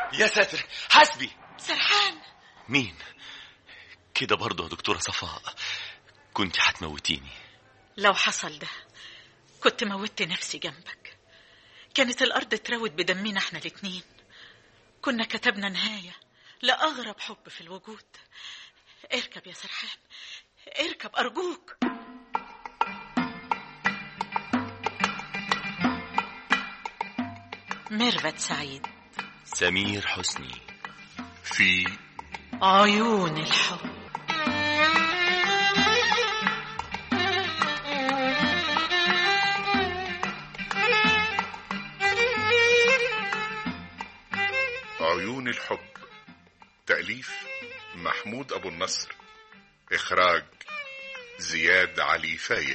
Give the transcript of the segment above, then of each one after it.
يا ساتر حسبي سرحان مين كده برضه يا دكتورة صفاء كنت هتموتيني لو حصل ده كنت موتت نفسي جنبك كانت الأرض تروت بدمنا احنا الاتنين كنا كتبنا نهاية لأغرب حب في الوجود اركب يا سرحان اركب أرجوك ميرفت سعيد سمير حسني في عيون الحب عيون الحب تأليف محمود أبو النصر إخراج زياد علي فايق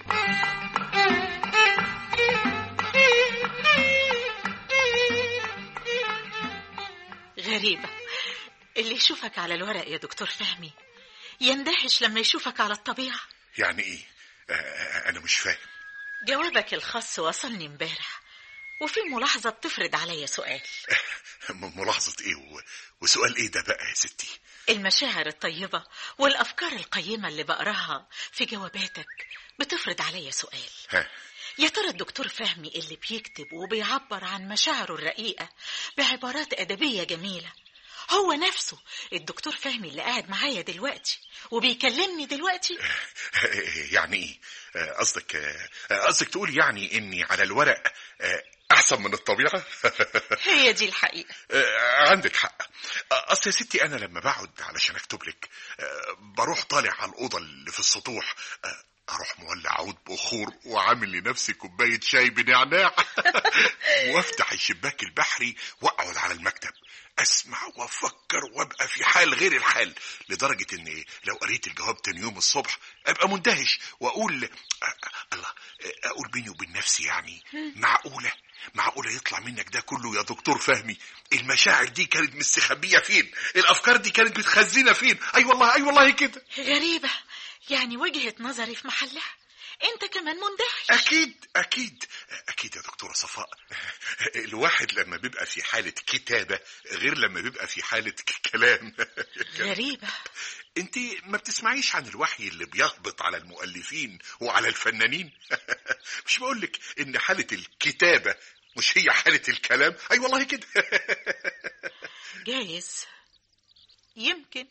غريبة اللي يشوفك على الورق يا دكتور فهمي يندهش لما يشوفك على الطبيعة يعني إيه آه، آه، أنا مش فاهم جوابك الخاص وصلني امبارح وفي ملاحظة بتفرض عليا سؤال م- ملاحظة إيه و- وسؤال إيه ده بقى يا ستي المشاعر الطيبة والأفكار القيمة اللي بقراها في جواباتك بتفرض عليا سؤال ها يا ترى الدكتور فهمي اللي بيكتب وبيعبر عن مشاعره الرقيقة بعبارات أدبية جميلة هو نفسه الدكتور فهمي اللي قاعد معايا دلوقتي وبيكلمني دلوقتي يعني إيه آه، قصدك آه، آه، قصدك تقول يعني إني على الورق آه، أحسن من الطبيعة هي دي الحقيقة آه، عندك حق آه، اصل يا ستي انا لما بقعد علشان اكتب لك آه، بروح طالع على الاوضه اللي في السطوح آه، اروح مولع عود بخور وعامل لنفسي كوبايه شاي بنعناع وافتح الشباك البحري واقعد على المكتب اسمع وافكر وابقى في حال غير الحال لدرجه ان لو قريت الجواب تاني يوم الصبح ابقى مندهش واقول آه، الله آه، اقول بيني وبين نفسي يعني معقوله معقوله يطلع منك ده كله يا دكتور فهمي المشاعر دي كانت مستخبيه فين الافكار دي كانت متخزنه فين اي والله اي والله كده غريبة يعني وجهة نظري في محلها انت كمان مندهش اكيد اكيد اكيد يا دكتوره صفاء الواحد لما بيبقى في حاله كتابه غير لما بيبقى في حاله ك- كلام غريبة انت ما بتسمعيش عن الوحي اللي بيهبط على المؤلفين وعلى الفنانين مش بقولك ان حاله الكتابه مش هي حاله الكلام اي والله كده جايز يمكن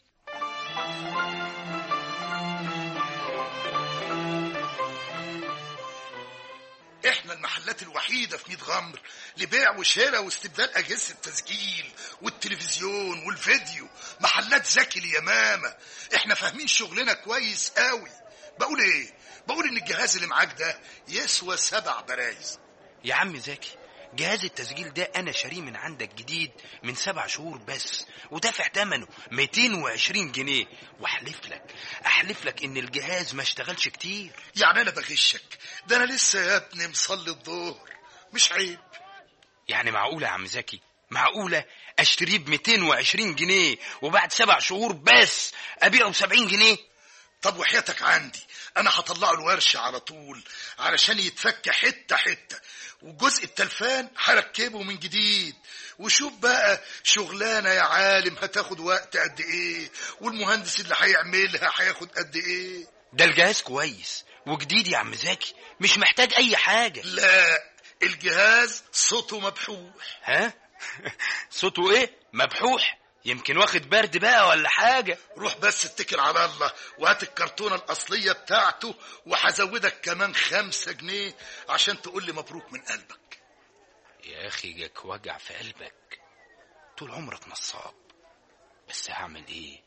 احنا المحلات الوحيدة في ميت غمر لبيع وشراء واستبدال أجهزة التسجيل والتلفزيون والفيديو محلات ذكي اليمامة احنا فاهمين شغلنا كويس قوي بقول ايه بقول ان الجهاز اللي معاك ده يسوى سبع برايز يا عم زكي جهاز التسجيل ده انا شاريه من عندك جديد من سبع شهور بس ودافع ثمنه 220 جنيه واحلف لك احلف لك ان الجهاز ما اشتغلش كتير يعني انا بغشك ده انا لسه يا ابني مصلي الظهر مش عيب يعني معقولة يا عم زكي معقولة اشتريه ب 220 جنيه وبعد سبع شهور بس ابيعه ب 70 جنيه طب وحياتك عندي انا هطلعه الورشة على طول علشان يتفك حتة حتة وجزء التلفان هركبه من جديد وشوف بقى شغلانة يا عالم هتاخد وقت قد ايه والمهندس اللي هيعملها هياخد قد ايه ده الجهاز كويس وجديد يا عم زكي مش محتاج اي حاجة لا الجهاز صوته مبحوح ها صوته ايه مبحوح يمكن واخد برد بقى ولا حاجة روح بس اتكل على الله وهات الكرتونة الأصلية بتاعته وهزودك كمان خمسة جنيه عشان تقول لي مبروك من قلبك يا اخي جاك وجع في قلبك طول عمرك نصاب بس هعمل ايه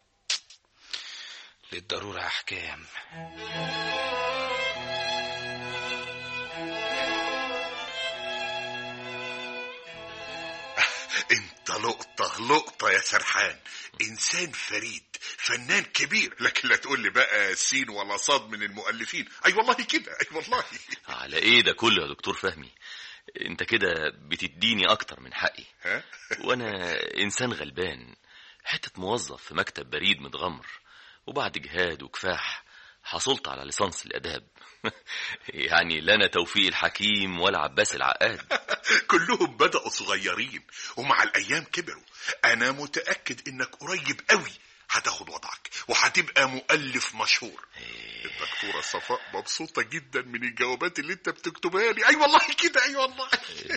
للضرورة احكام انت لقطة لقطة يا سرحان انسان فريد فنان كبير لكن لا تقول لي بقى سين ولا صاد من المؤلفين اي والله كده اي والله على ايه ده كله يا دكتور فهمي انت كده بتديني اكتر من حقي ها وانا انسان غلبان حتة موظف في مكتب بريد متغمر وبعد جهاد وكفاح حصلت على ليسانس الآداب يعني لا أنا توفيق الحكيم ولا عباس العقاد كلهم بدأوا صغيرين ومع الأيام كبروا أنا متأكد إنك قريب قوي هتاخد وضعك وهتبقى مؤلف مشهور الدكتورة صفاء مبسوطة جدا من الجوابات اللي انت بتكتبها لي اي والله كده اي والله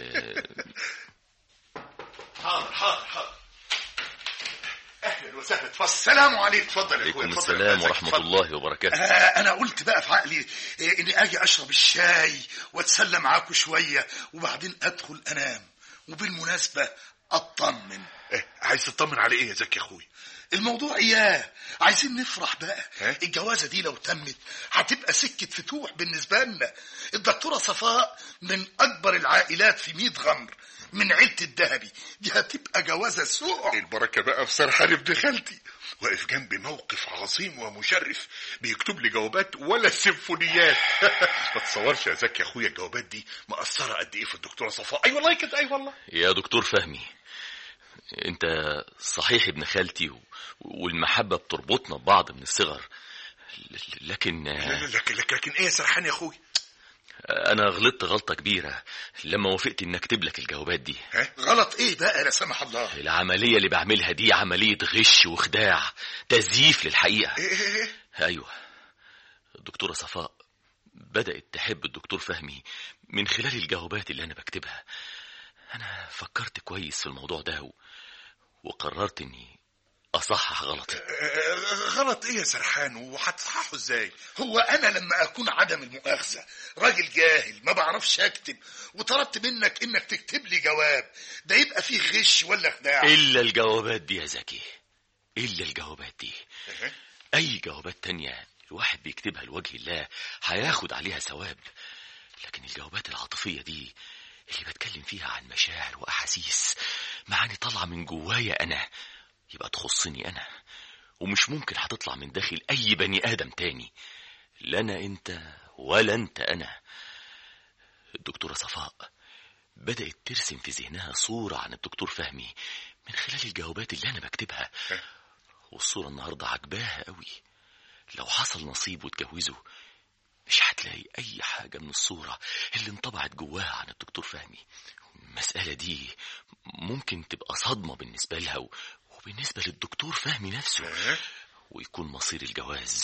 حاضر حاضر حاضر اهلا وسهلا اتفضل السلام عليكم اتفضل يا عليكم اخويا اتفضل يا السلام أستاذ، ورحمة اتفضل. الله وبركاته آه انا قلت بقى في عقلي آه اني اجي اشرب الشاي واتسلى معاكم شويه وبعدين ادخل انام وبالمناسبه اطمن إيه، عايز تطمن على ايه يا زكي يا اخويا الموضوع اياه عايزين نفرح بقى ها؟ الجوازه دي لو تمت هتبقى سكه فتوح بالنسبه لنا الدكتوره صفاء من اكبر العائلات في ميت غمر من عيله الذهبي دي هتبقى جوازه سوق البركة بقى في سرحان ابن خالتي واقف جنبي موقف عظيم ومشرف بيكتب لي جوابات ولا السيمفونيات ما تصورش يا زكي يا اخويا الجوابات دي مأثرة قد ايه في الدكتورة صفاء اي والله كده اي والله يا دكتور فهمي انت صحيح ابن خالتي و- والمحبة بتربطنا ببعض من الصغر ل- لكن لا، لكن لكن لكن ايه يا سرحان يا اخويا انا غلطت غلطة كبيرة لما وافقت ان اكتب لك الجوابات دي ها غلط ايه بقى لا سمح الله العملية اللي بعملها دي عملية غش وخداع تزييف للحقيقة ايه ايه ايه ايوه الدكتورة صفاء بدأت تحب الدكتور فهمي من خلال الجوابات اللي انا بكتبها انا فكرت كويس في الموضوع ده و... وقررت اني اصحح غلطي آه، غلط ايه يا سرحان وهتصححه ازاي هو انا لما اكون عدم المؤاخذه راجل جاهل ما بعرفش اكتب وطلبت منك انك تكتب لي جواب ده يبقى فيه غش ولا خداع الا الجوابات دي يا زكي الا الجوابات دي إيه؟ اي جوابات تانية الواحد بيكتبها لوجه الله هياخد عليها ثواب لكن الجوابات العاطفية دي اللي بتكلم فيها عن مشاعر واحاسيس معاني طالعة من جوايا انا يبقى تخصني انا ومش ممكن هتطلع من داخل اي بني ادم تاني لا انا انت ولا انت انا الدكتورة صفاء بدأت ترسم في ذهنها صورة عن الدكتور فهمي من خلال الجوابات اللي أنا بكتبها والصورة النهاردة عجباها قوي لو حصل نصيب وتجوزه مش هتلاقي أي حاجة من الصورة اللي انطبعت جواها عن الدكتور فهمي المسألة دي ممكن تبقى صدمة بالنسبة لها و- وبالنسبة للدكتور فهمي نفسه إيه؟ ويكون مصير الجواز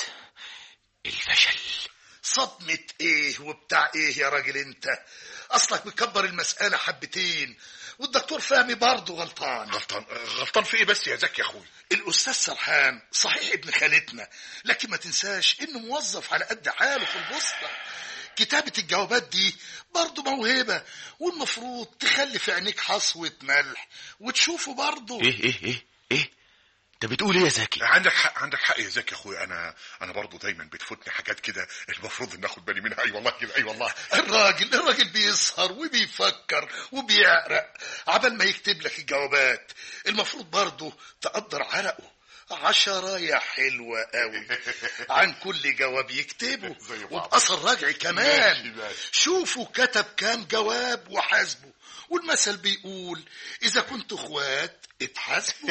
الفشل صدمة ايه وبتاع ايه يا راجل انت اصلك مكبر المسألة حبتين والدكتور فهمي برضه غلطان غلطان آه، غلطان في ايه بس يا زكي يا اخويا الاستاذ سرحان صحيح ابن خالتنا لكن ما تنساش انه موظف على قد حاله في البوسطة كتابة الجوابات دي برضه موهبة والمفروض تخلي في عينيك حصوة ملح وتشوفه برضه ايه ايه ايه ايه انت بتقول ايه يا زكي عندك حق عندك حق يا زكي يا اخويا انا انا برضو دايما بتفوتني حاجات كده المفروض ان اخد بالي منها اي والله كده اي والله الراجل الراجل بيسهر وبيفكر وبيعرق عبال ما يكتب لك الجوابات المفروض برضه تقدر عرقه عشراية حلوة قوي عن كل جواب يكتبه زي بعض. وبأثر رجعي ماشي، كمان ماشي. شوفوا كتب كام جواب وحاسبه والمثل بيقول إذا كنتوا اخوات اتحاسبوا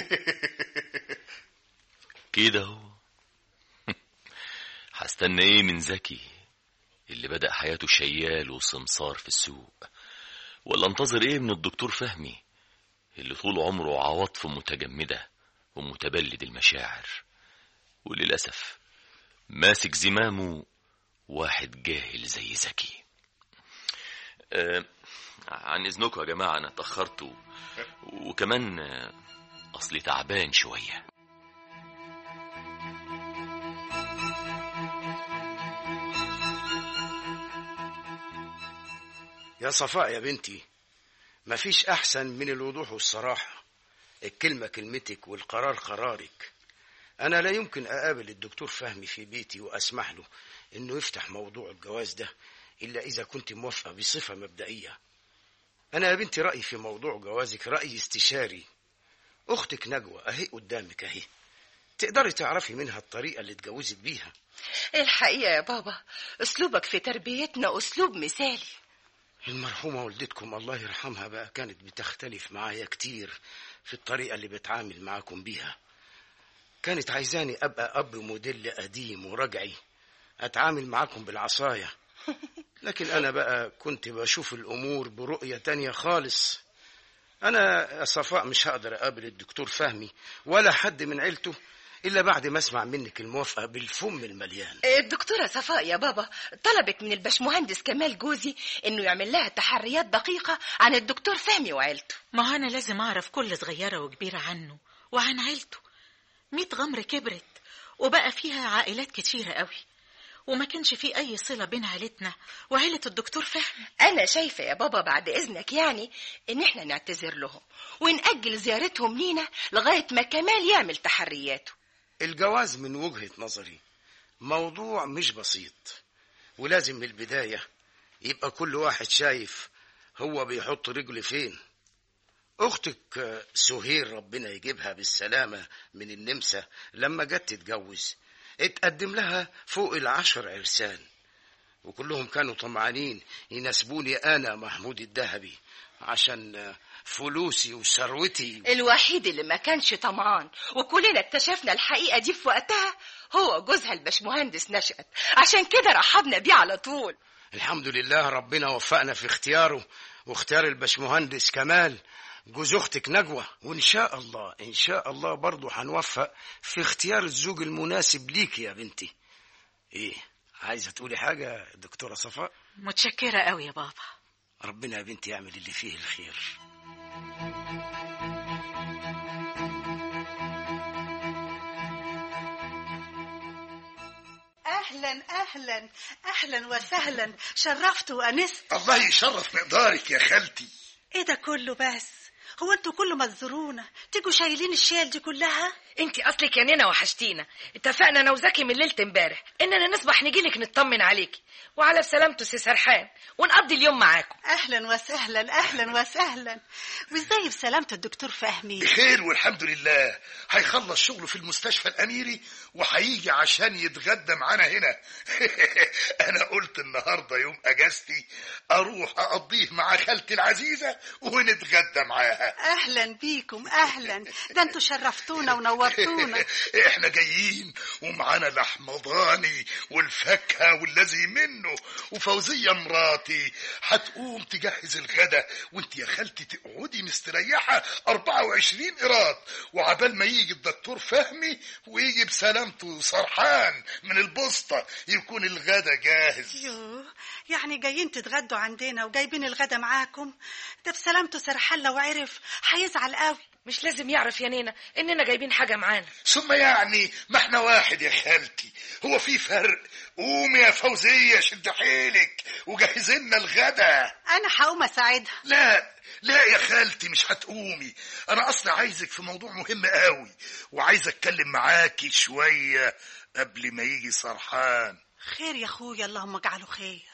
كده اهو هستنى ايه من زكي اللي بدأ حياته شيال وسمسار في السوق ولا انتظر ايه من الدكتور فهمي اللي طول عمره عواطف متجمدة ومتبلد المشاعر وللأسف ماسك زمامه واحد جاهل زي زكي أه عن إذنكم يا جماعة أنا اتأخرت و... وكمان آه، أصلي تعبان شوية يا صفاء يا بنتي مفيش أحسن من الوضوح والصراحة الكلمة كلمتك والقرار قرارك أنا لا يمكن أقابل الدكتور فهمي في بيتي وأسمح له إنه يفتح موضوع الجواز ده إلا إذا كنت موافقة بصفة مبدئية أنا يا بنتي رأيي في موضوع جوازك رأي استشاري أختك نجوى أهي قدامك أهي تقدري تعرفي منها الطريقة اللي اتجوزت بيها الحقيقة يا بابا أسلوبك في تربيتنا أسلوب مثالي المرحومة والدتكم الله يرحمها بقى كانت بتختلف معايا كتير في الطريقة اللي بتعامل معاكم بيها كانت عايزاني أبقى أب موديل قديم ورجعي أتعامل معاكم بالعصاية لكن أنا بقى كنت بشوف الأمور برؤية تانية خالص أنا يا صفاء مش هقدر أقابل الدكتور فهمي ولا حد من عيلته إلا بعد ما أسمع منك الموافقة بالفم المليان الدكتورة صفاء يا بابا طلبت من الباشمهندس كمال جوزي انه يعمل لها تحريات دقيقة عن الدكتور فهمي وعيلته ما هو أنا لازم أعرف كل صغيرة وكبيرة عنه وعن عيلته ميت غمر كبرت وبقى فيها عائلات كتيرة قوي وما كانش في أي صلة بين عيلتنا وعيلة الدكتور فهمي انا شايفة يا بابا بعد اذنك يعني ان احنا نعتذر لهم ونأجل زيارتهم لينا لغاية ما كمال يعمل تحرياته الجواز من وجهة نظري موضوع مش بسيط ولازم من البداية يبقى كل واحد شايف هو بيحط رجله فين أختك آه، سهير ربنا يجيبها بالسلامة من النمسا لما جت تتجوز اتقدم لها فوق العشر عرسان وكلهم كانوا طمعانين يناسبوني أنا محمود الذهبي عشان آه، فلوسي وثروتي الوحيد اللي ما كانش طمعان وكلنا اكتشفنا الحقيقة دي في وقتها هو جوزها الباشمهندس نشأت عشان كده رحبنا بيه على طول الحمد لله ربنا وفقنا في اختياره واختيار الباشمهندس كمال جوز اختك نجوى وان شاء الله ان شاء الله برضه هنوفق في اختيار الزوج المناسب ليك يا بنتي ايه عايزه تقولي حاجه يا دكتوره صفاء متشكرة قوي يا بابا ربنا يا بنتي يعمل اللي فيه الخير اهلا اهلا اهلا وسهلا شرفت وانست الله يشرف مقدارك يا خالتي ايه ده كله بس هو انتوا كل ما تزورونا تيجوا شايلين الشيل دي كلها انت اصلك يا نينا وحشتينا اتفقنا انا وزكي من ليله امبارح اننا نصبح نجيلك نطمن عليكي وعلى سلامته سي سرحان ونقضي اليوم معاكم اهلا وسهلا اهلا وسهلا وازاي بسلامة الدكتور فهمي بخير والحمد لله هيخلص شغله في المستشفى الأميري وهيجي عشان يتغدى معانا هنا أنا قلت النهاردة يوم أجازتي أروح أقضيه مع خالتي العزيزة ونتغدى معاها اهلا بيكم اهلا ده انتوا شرفتونا ونورتونا احنا جايين ومعانا لحم ضاني والفاكهة والذي منه وفوزية مراتي هتقوم تجهز الغدا وانت يا خالتي تقعدي مستريحة 24 قيراط وعبال ما يجي الدكتور فهمي ويجي بسلامته سرحان من البسطة يكون الغدا جاهز يوه يعني جايين تتغدوا عندنا وجايبين الغدا معاكم ده بسلامته سرحان لو عرف هيزعل قوي مش لازم يعرف يا نينا اننا جايبين حاجه معانا ثم يعني ما احنا واحد يا خالتي هو في فرق قومي يا فوزية شد حيلك وجهزي لنا الغدا انا هقوم اساعدها لا لا يا خالتي مش هتقومي انا اصلا عايزك في موضوع مهم قوي وعايز اتكلم معاكي شوية قبل ما يجي سرحان خير يا اخويا اللهم اجعله خير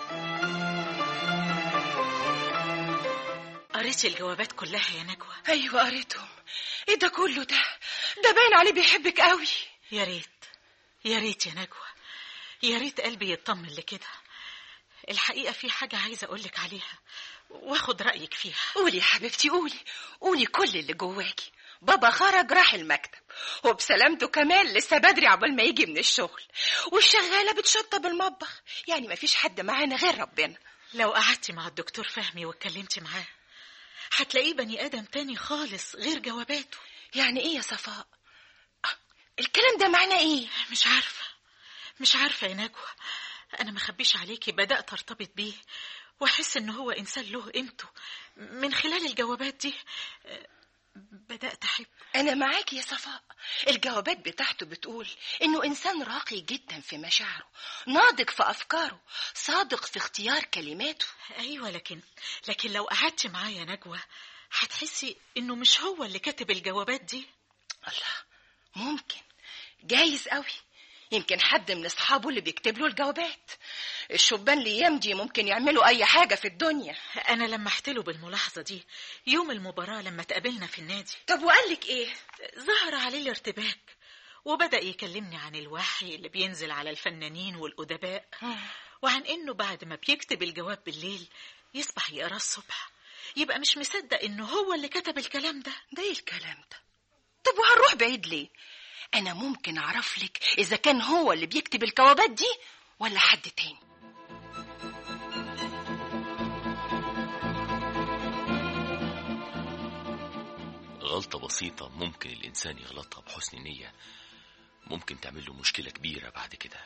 قريتي الجوابات كلها يا نجوى ايوه قريتهم ايه ده كله ده ده باين عليه بيحبك قوي يا ريت يا ريت يا نجوى يا ريت قلبي يطمن لكده الحقيقة في حاجة عايزة أقولك عليها واخد رأيك فيها قولي يا حبيبتي قولي قولي كل اللي جواكي بابا خرج راح المكتب وبسلامته كمان لسه بدري عقبال ما يجي من الشغل والشغالة بتشطب المطبخ يعني مفيش حد معانا غير ربنا لو قعدتي مع الدكتور فهمي واتكلمتي معاه هتلاقيه بني آدم تاني خالص غير جواباته يعني ايه يا صفاء آه، الكلام ده معناه ايه مش عارفة مش عارفة يا نجوى أنا ما خبيش عليكي بدأت أرتبط بيه وأحس إن هو إنسان له قيمته من خلال الجوابات دي آه، بدأت أحب انا معاكي يا صفاء الجوابات بتاعته بتقول انه انسان راقي جدا في مشاعره ناضج في افكاره صادق في اختيار كلماته أيوة لكن لكن لو قعدتي معاه يا نجوى هتحسي إنه مش هو اللي كاتب الجوابات دي الله ممكن جايز قوي يمكن حد من اصحابه اللي بيكتب له الجوابات الشبان الايام دي ممكن يعملوا اي حاجه في الدنيا أنا لمحت له بالملاحظة دي يوم المباراة لما تقابلنا في النادي طب وقال لك ايه ظهر عليه الارتباك وبدأ يكلمني عن الوحي اللي بينزل على الفنانين والأدباء وعن إنه بعد ما بيكتب الجواب بالليل يصبح يقراه الصبح يبقى مش مصدق إنه هو اللي كتب الكلام ده ده ايه الكلام ده طب وهنروح بعيد ليه انا ممكن اعرف لك اذا كان هو اللي بيكتب الجوابات دي ولا حد تاني غلطة بسيطة ممكن الإنسان يغلطها بحسن نية ممكن تعمل له مشكلة كبيرة بعد كده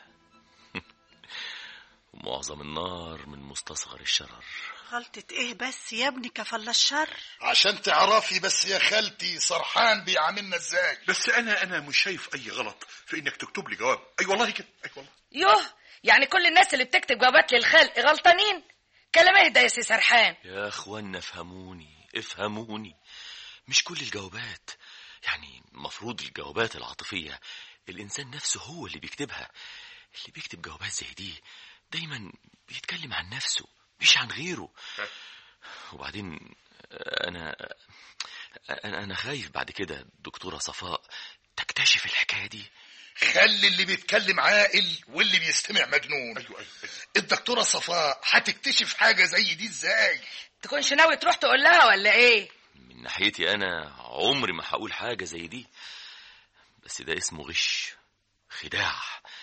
معظم النار من مستصغر الشرر غلطة ايه بس يا ابني كفل الشر عشان تعرفي بس يا خالتي سرحان بيعاملنا ازاي بس انا انا مش شايف اي غلط في انك تكتب لي جواب اي والله كده اي والله يوه يعني كل الناس اللي بتكتب جوابات للخلق غلطانين كلام اهدى يا سي سرحان يا اخوانا افهموني افهموني مش كل الجوابات يعني مفروض الجوابات العاطفية الإنسان نفسه هو اللي بيكتبها اللي بيكتب جوابات زي دي دايما بيتكلم عن نفسه مش عن غيره وبعدين أنا أنا أنا خايف بعد كده دكتورة صفاء تكتشف الحكاية دي خلي اللي بيتكلم عاقل واللي بيستمع مجنون ايوه ايوه الدكتورة صفاء هتكتشف حاجة زي دي ازاي تكونش ناوي تروح تقول لها ولا ايه من ناحيتي أنا عمري ما هقول حاجة زي دي بس ده اسمه غش خداع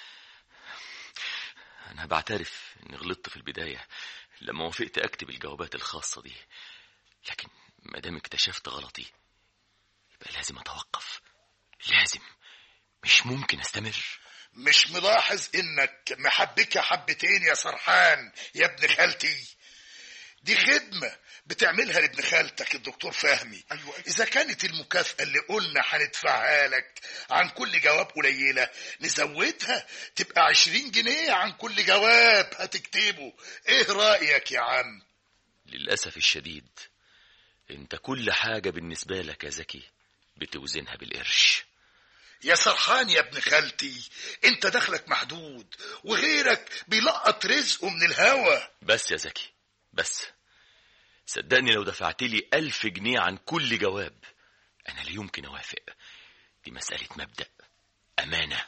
أنا بعترف إني غلطت في البداية لما وافقت أكتب الجوابات الخاصة دي لكن ما دام اكتشفت غلطي يبقى لازم أتوقف لازم مش ممكن أستمر مش ملاحظ انك محبكة حبتين يا سرحان يا ابن خالتي دي خدمة بتعملها لابن خالتك الدكتور فهمي أيوة. إذا كانت المكافأة اللي قلنا هندفعها لك عن كل جواب قليلة نزودها تبقى عشرين جنيه عن كل جواب هتكتبه إيه رأيك يا عم للأسف الشديد أنت كل حاجة بالنسبة لك يا زكي بتوزنها بالقرش يا سرحان يا ابن خالتي انت دخلك محدود وغيرك بيلقط رزقه من الهوا بس يا زكي بس صدقني لو دفعت لي ألف جنيه عن كل جواب أنا لا يمكن أوافق دي مسألة مبدأ أمانة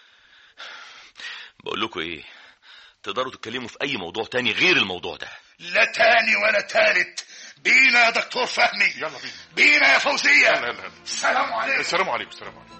بقول لكم إيه تقدروا تتكلموا في أي موضوع تاني غير الموضوع ده لا تاني ولا تالت بينا يا دكتور فهمي يلا بينا بينا يا فوزية يلا يلا يلا. السلام عليكم السلام عليكم السلام عليكم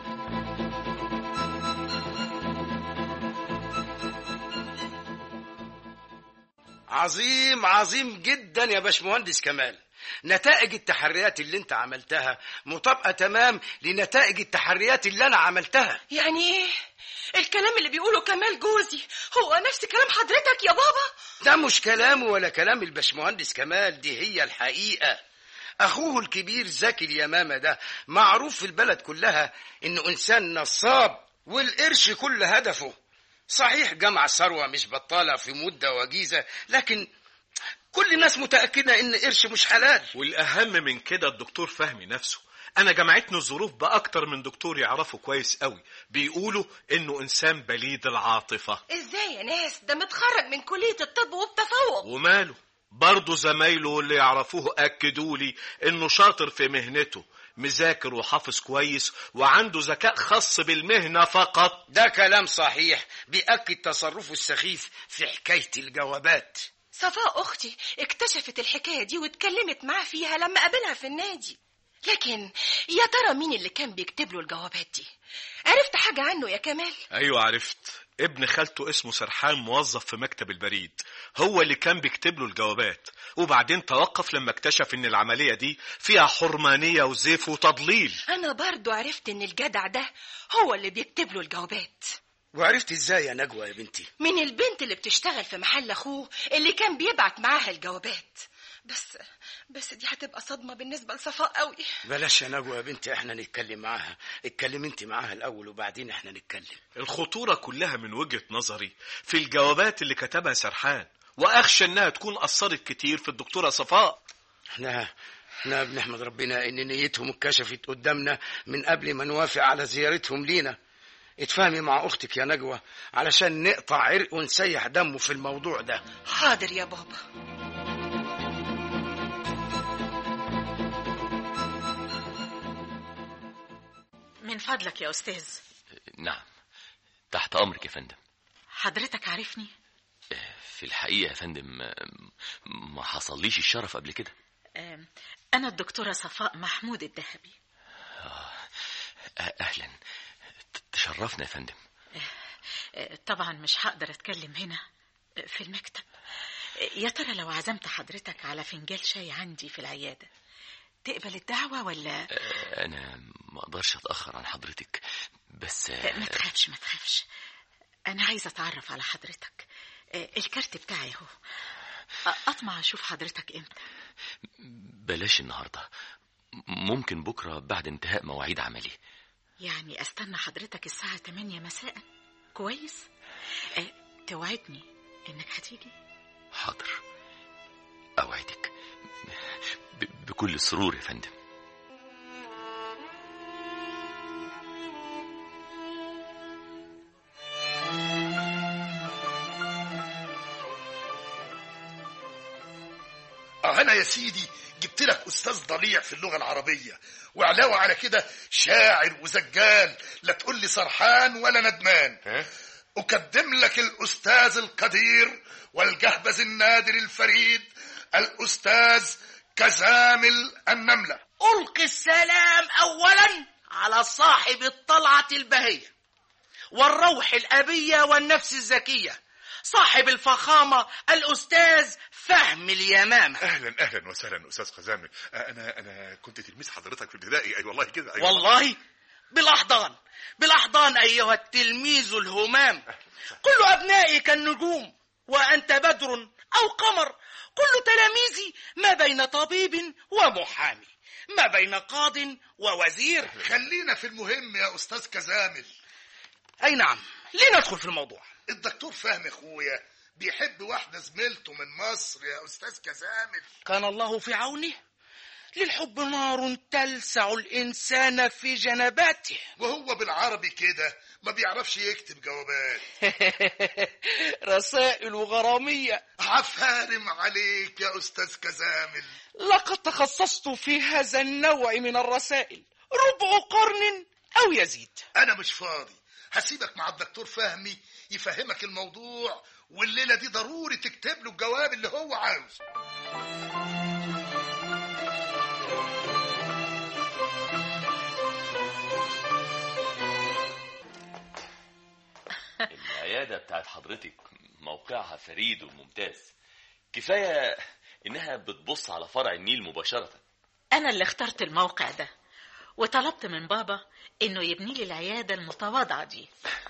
عظيم عظيم جدا يا باشمهندس كمال نتائج التحريات اللي انت عملتها مطابقة تمام لنتائج التحريات اللي انا عملتها يعني ايه الكلام اللي بيقوله كمال جوزي هو نفس كلام حضرتك يا بابا ده مش كلامه ولا كلام الباشمهندس كمال دي هي الحقيقة أخوه الكبير زكي اليمامة ده معروف في البلد كلها إنه إنسان نصاب والقرش كل هدفه صحيح جمع ثروة مش بطالة في مدة وجيزة لكن كل الناس متأكدة إن قرش مش حلال والأهم من كده الدكتور فهمي نفسه أنا جمعتني الظروف بأكتر من دكتور يعرفه كويس قوي بيقولوا إنه إنسان بليد العاطفة ازاي يا ناس ده متخرج من كلية الطب وبتفوق وماله برضه زمايله اللي يعرفوه أكدوا لي إنه شاطر في مهنته مذاكر وحافظ كويس وعنده ذكاء خاص بالمهنة فقط ده كلام صحيح بيأكد تصرفه السخيف في حكاية الجوابات صفاء اختي اكتشفت الحكاية دي واتكلمت معاه فيها لما قابلها في النادي لكن يا ترى مين اللي كان بيكتب له الجوابات دي عرفت حاجة عنه يا كمال أيوة عرفت ابن خالته اسمه سرحان موظف في مكتب البريد هو اللي كان بيكتب له الجوابات وبعدين توقف لما اكتشف ان العملية دي فيها حرمانية وزيف وتضليل انا برضو عرفت ان الجدع ده هو اللي بيكتب له الجوابات وعرفت ازاي يا نجوى يا بنتي من البنت اللي بتشتغل في محل اخوه اللي كان بيبعت معاها الجوابات بس بس دي هتبقى صدمة بالنسبة لصفاء قوي بلاش يا نجوى يا بنتي احنا نتكلم معاها اتكلم انت معاها الاول وبعدين احنا نتكلم الخطورة كلها من وجهة نظري في الجوابات اللي كتبها سرحان وأخشى إنها تكون أثرت كتير في الدكتورة صفاء احنا احنا بنحمد ربنا ان نيتهم اتكشفت قدامنا من قبل ما نوافق على زيارتهم لينا اتفاهمي مع اختك يا نجوى علشان نقطع عرق ونسيح دمه في الموضوع ده حاضر يا بابا من فضلك يا أستاذ نعم تحت أمرك يا فندم حضرتك عارفني في الحقيقة يا فندم ما حصليش الشرف قبل كده آم، أنا الدكتورة صفاء محمود الذهبي أهلا ت- تشرفنا يا فندم آه، طبعا مش هقدر اتكلم هنا آه، في المكتب آه، يا ترى لو عزمت حضرتك على فنجان شاي عندي في العيادة تقبل الدعوة ولا انا ما اقدرش اتاخر عن حضرتك بس آه، ما تخافش ما تخافش أنا عايزة أتعرف على حضرتك آه، الكارت بتاعي اهو آه، أطمع أشوف حضرتك إمتى بلاش النهارده ممكن بكره بعد انتهاء مواعيد عملي يعني أستنى حضرتك الساعة 8 مساء كويس آه، توعدني إنك هتيجي حاضر اوعدك ب- بكل سرور يا فندم اه انا يا سيدي جبت لك استاذ ضليع في اللغه العربيه وعلاوه على كده شاعر وزجال لا تقول لي سرحان ولا ندمان اقدم لك الاستاذ القدير والجهبذ النادر الفريد الاستاذ كزامل النمله ألقي السلام أولا على صاحب الطلعة البهية والروح الأبية والنفس الزكية صاحب الفخامة الأستاذ فهم اليمامة اهلا اهلا وسهلا استاذ خزامي انا انا كنت تلميذ حضرتك في الابتدائي اي والله كده أي والله بالأحضان بالأحضان أيها التلميذ الهمام كل أبنائك النجوم وأنت بدر أو قمر كل تلاميذي ما بين طبيب ومحامي ما بين قاض ووزير خلينا في المهم يا استاذ كزامل أي نعم لندخل في الموضوع الدكتور فهمي اخويا بيحب واحده زميلته من مصر يا استاذ كزامل كان الله في عونه للحب نار تلسع الإنسان في جنباته وهو بالعربي كده ما بيعرفش يكتب جوابات رسائل غرامية عفارم عليك يا استاذ كزامل لقد تخصصت في هذا النوع من الرسائل ربع قرن أو يزيد انا مش فاضي هسيبك مع الدكتور فهمي يفهمك الموضوع والليله دي ضروري تكتب له الجواب اللي هو عاوزه العيادة بتاعت حضرتك موقعها فريد وممتاز كفاية إنها بتبص على فرع النيل مباشرة أنا اللي اخترت الموقع ده وطلبت من بابا إنه يبني لي العيادة المتواضعة دي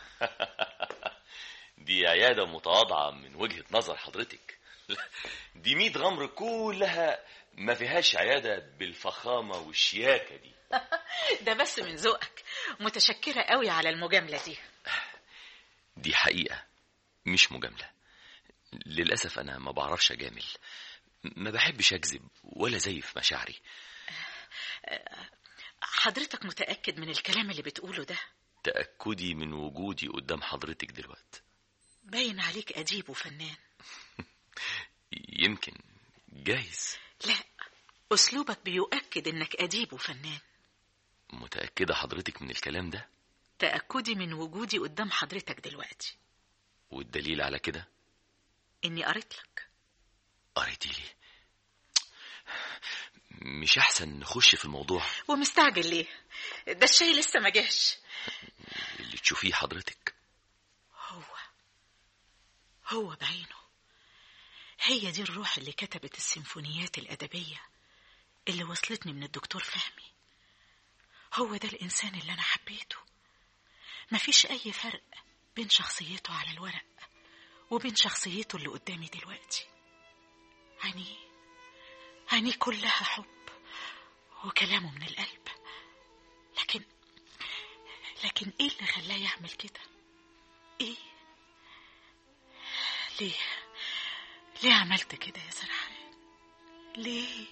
دي عيادة متواضعة من وجهة نظر حضرتك دي ميت غمر كلها ما فيهاش عيادة بالفخامة والشياكة دي ده بس من ذوقك متشكرة قوي على المجاملة دي دي حقيقة مش مجاملة للأسف أنا ما بعرفش أجامل ما بحبش أكذب ولا زيف مشاعري حضرتك متأكد من الكلام اللي بتقوله ده تأكدي من وجودي قدام حضرتك دلوقتي باين عليك أديب وفنان يمكن جايز لا أسلوبك بيؤكد إنك أديب وفنان متأكدة حضرتك من الكلام ده تأكدي من وجودي قدام حضرتك دلوقتي والدليل على كده إني قريت لك قريتي لي مش أحسن نخش في الموضوع ومستعجل ليه ده الشاي لسه ما جاش اللي تشوفيه حضرتك هو هو بعينه هي دي الروح اللي كتبت السيمفونيات الأدبية اللي وصلتني من الدكتور فهمي هو ده الإنسان اللي أنا حبيته مفيش أي فرق بين شخصيته على الورق وبين شخصيته اللي قدامي دلوقتي عينيه عينيه كلها حب وكلامه من القلب لكن لكن ايه اللي خلاه يعمل كده ايه ليه ليه عملت كده يا سرحان ليه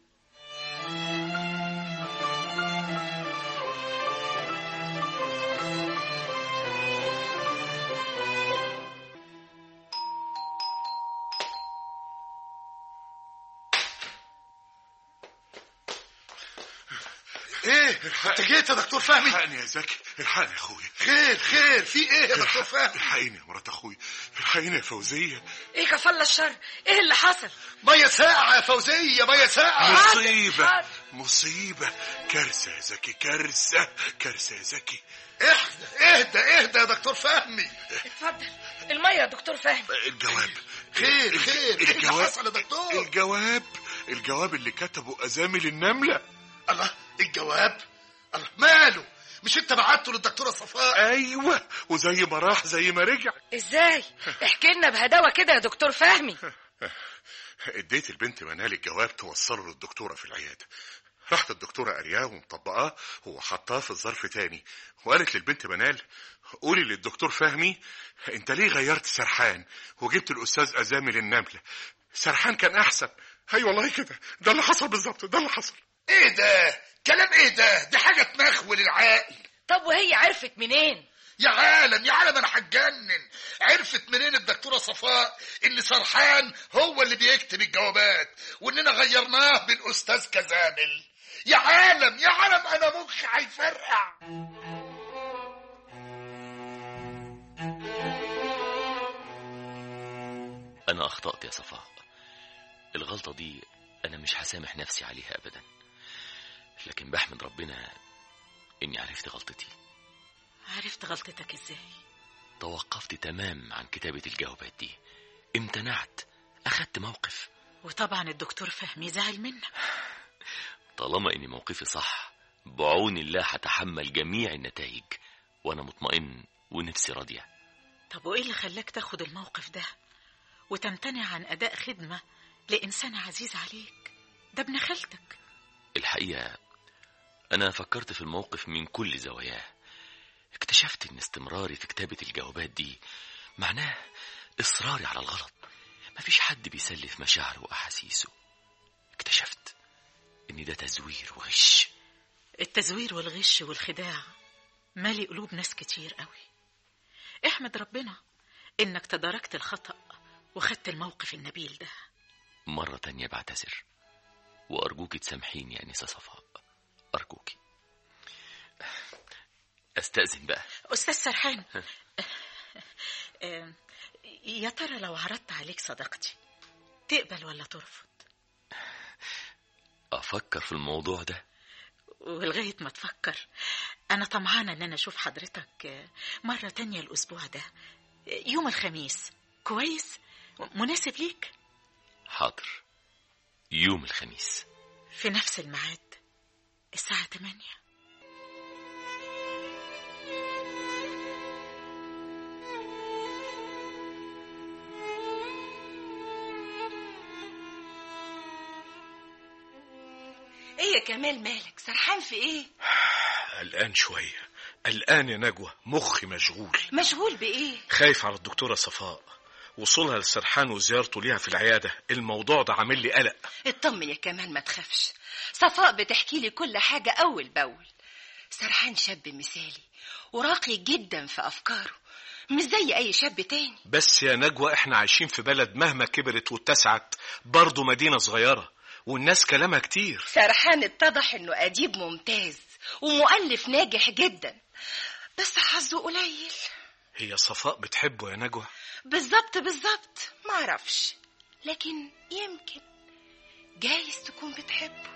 ايه انت جيت يا دكتور فهمي الحقني يا زكي الحقني يا اخويا خير خير في ايه يا دكتور فهمي الحقيني يا مرات اخويا الحقيني يا فوزيه ايه كفل الشر ايه اللي حصل ميه ساقعه يا فوزيه ميه ساقعه مصيبه مصيبة كارثة يا زكي كارثة كارثة يا زكي اهدى اهدى اهدى يا دكتور فهمي اتفضل الميه يا دكتور فهمي الجواب خير خير ايه اللي الجواب حصل يا دكتور الجواب الجواب اللي كتبه أزامل النملة الله الجواب الله ماله مش انت بعته للدكتوره صفاء أيوة وزي ما راح زي ما رجع ازاي احكي لنا بهداوه كده يا دكتور فهمي اديت البنت منال الجواب توصله للدكتورة في العيادة راحت الدكتورة قرياه ومطبقاه وحطاه في الظرف تاني وقالت للبنت منال قولي للدكتور فهمي انت ليه غيرت سرحان وجبت الأستاذ أزامل النملة سرحان كان أحسن هي والله كده ده اللي حصل بالظبط ده اللي حصل ايه ده كلام ايه ده دي حاجه تنخول العقل طب وهي عرفت منين يا عالم يا عالم انا هتجنن عرفت منين الدكتوره صفاء ان سرحان هو اللي بيكتب الجوابات واننا غيرناه بالاستاذ كزامل يا عالم يا عالم انا مخي هيفرقع أنا أخطأت يا صفاء الغلطة دي أنا مش هسامح نفسي عليها أبدا لكن بحمد ربنا إني عرفت غلطتي عرفت غلطتك ازاي توقفت تمام عن كتابة الجوابات دي امتنعت أخدت موقف وطبعا الدكتور فهمي زعل منك طالما إني موقفي صح بعون الله هتحمل جميع النتائج وأنا مطمئن ونفسي راضية طب وايه اللي خلاك تاخد الموقف ده وتمتنع عن اداء خدمه لانسان عزيز عليك ده ابن خالتك الحقيقة أنا فكرت في الموقف من كل زواياه اكتشفت إن استمراري في كتابة الجوابات دي معناه إصراري على الغلط مفيش حد بيسلف مشاعره وأحاسيسه اكتشفت إن ده تزوير وغش التزوير والغش والخداع مالي قلوب ناس كتير قوي احمد ربنا انك تداركت الخطأ وخدت الموقف النبيل ده مرة تانية بعتذر وأرجوك تسامحيني يا أنسة صفاء أرجوك أستأذن بقى استاذ سرحان آه، يا ترى لو عرضت عليك صداقتي تقبل ولا ترفض أفكر في الموضوع ده ولغاية ما تفكر أنا طمعانة إن أنا أشوف حضرتك آه، مرة تانية الأسبوع ده آه، يوم الخميس كويس مناسب ليك حاضر يوم الخميس في نفس الميعاد الساعة 8 ايه يا كمال مالك سرحان في ايه قلقان شوية قلقان يا نجوى مخي مشغول مشغول بايه خايف على الدكتورة صفاء وصولها لسرحان وزيارته ليها في العيادة الموضوع ده عامل لي قلق اطمن يا كمال ما تخافش صفاء بتحكي لي كل حاجة أول بأول سرحان شاب مثالي وراقي جدا في أفكاره مش زي أي شاب تاني بس يا نجوى احنا عايشين في بلد مهما كبرت واتسعت برضه مدينة صغيرة والناس كلامها كتير سرحان اتضح إنه أديب ممتاز ومؤلف ناجح جدا بس حظه قليل هي صفاء بتحبه يا نجوى بالظبط بالظبط معرفش لكن يمكن جايز تكون بتحبه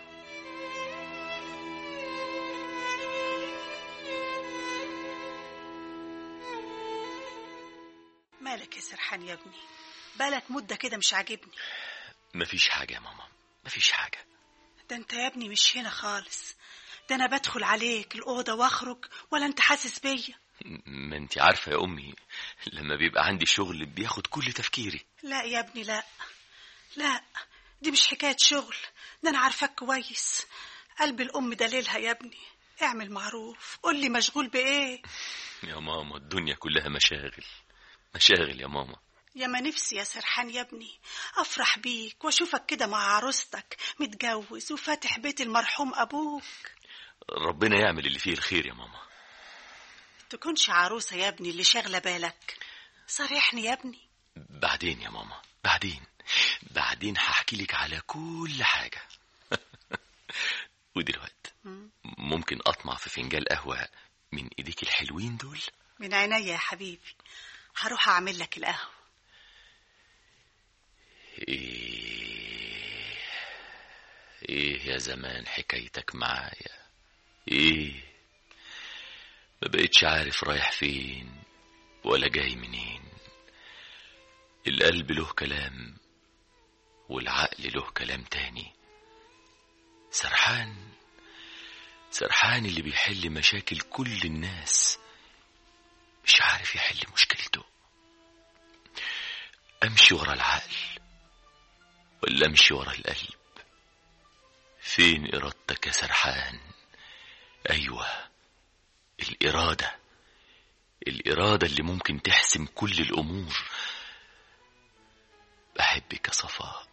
مالك يا سرحان يا ابني بالك مدة كده مش عاجبني مفيش حاجة يا ماما مفيش حاجة ده انت يا ابني مش هنا خالص ده انا بدخل عليك الأوضة واخرج ولا انت حاسس بيا ما انت عارفة يا أمي لما بيبقى عندي شغل بياخد كل تفكيري لا يا ابني لا لا دي مش حكاية شغل ده انا عارفاك كويس قلب الأم دليلها يا ابني اعمل معروف قول لي مشغول بإيه يا ماما الدنيا كلها مشاغل مشاغل يا ماما يا ما نفسي يا سرحان يا ابني افرح بيك واشوفك كده مع عروستك متجوز وفاتح بيت المرحوم ابوك ربنا يعمل اللي فيه الخير يا ماما تكونش عروسة يا ابني اللي شاغلة بالك صريحني يا ابني بعدين يا ماما بعدين بعدين هحكي لك على كل حاجة ودلوقتي ممكن أطمع في فنجان قهوة من إيديك الحلوين دول من عينيا يا حبيبي هروح اعمل لك القهوة إيه ايه يا زمان حكايتك معايا ايه ما بقتش عارف رايح فين ولا جاي منين القلب له كلام والعقل له كلام تاني سرحان سرحان اللي بيحل مشاكل كل الناس مش عارف يحل مشكلته امشي ورا العقل ولا امشي ورا القلب فين ارادتك يا سرحان ايوه الاراده الاراده اللي ممكن تحسم كل الامور بحبك يا صفاء